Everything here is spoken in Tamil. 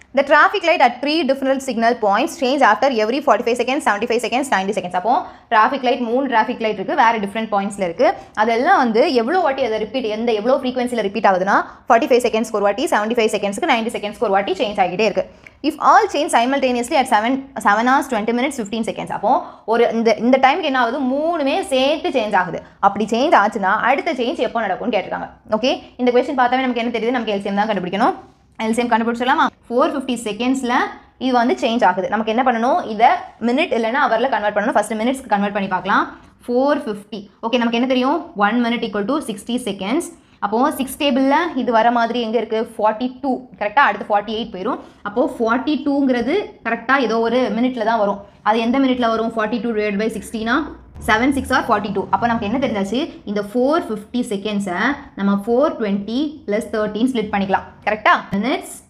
The traffic light at three different signal points change after every 45 seconds, 75 seconds, 90 seconds. அப்போ traffic light மூணு traffic light இருக்கு வேற different pointsல இருக்கு அதெல்லாம் வந்து எவ்வளோ வாட்டி அதை ரிப்பீட் எந்த எவ்வளோ ஃப்ரீக்வன்சியில் ரிப்பீட் ஆகுதுன்னா 45 செகண்ட்ஸ்க்கு ஒரு வாட்டி 75 ஃபைவ் செகண்ட்ஸ்க்கு நைன்டி செகண்ட்ஸ்க்கு ஒரு வாட்டி சேஞ்ச் ஆகிட்டே இருக்கு if all change simultaneously at seven seven hours twenty minutes fifteen seconds அப்போ ஒரு இந்த இந்த டைமுக்கு என்ன ஆகுது மூணுமே சேர்த்து சேஞ்ச் ஆகுது அப்படி சேஞ்ச் ஆச்சுன்னா அடுத்த சேஞ்ச் எப்போ நடக்கும்னு கேட்டிருக்காங்க ஓகே இந்த கொஸ்டின் பார்த்தாவே நமக்கு என்ன தெரியுது நமக்கு எல்சிஎம் தான் கண்டுபிடிக்கணும் எல்சிஎம் கண்டுபிடிச்சிடலாமா ஃபோர் ஃபிஃப்டி செகண்ட்ஸில் இது வந்து சேஞ்ச் ஆகுது நமக்கு என்ன பண்ணணும் இதை மினிட் இல்லைன்னா அவரில் கன்வெர்ட் பண்ணணும் ஃபஸ்ட்டு மினிட்ஸ்க்கு கன்வெர்ட் பண்ணி பார்க்கலாம் ஃபோர் ஃபிஃப்டி ஓகே நமக்கு என்ன தெரியும் one minute equal to sixty seconds அப்போது சிக்ஸ் டேபிளில் இது வர மாதிரி எங்கே இருக்குது ஃபார்ட்டி டூ கரெக்டாக அடுத்து ஃபார்ட்டி எயிட் போயிடும் அப்போது ஃபார்ட்டி டூங்கிறது கரெக்டாக ஏதோ ஒரு மினிட்ல தான் வரும் அது எந்த மினிட்ல வரும் ஃபார்ட்டி டூ டிவைட் பை சிக்ஸ்டினா seven six are forty two அப்போ நமக்கு என்ன தெரிஞ்சாச்சு இந்த ஃபோர் ஃபிஃப்டி செகண்ட்ஸை நம்ம four twenty plus thirty split பண்ணிக்கலாம் கரெக்டாக மினிட்ஸ்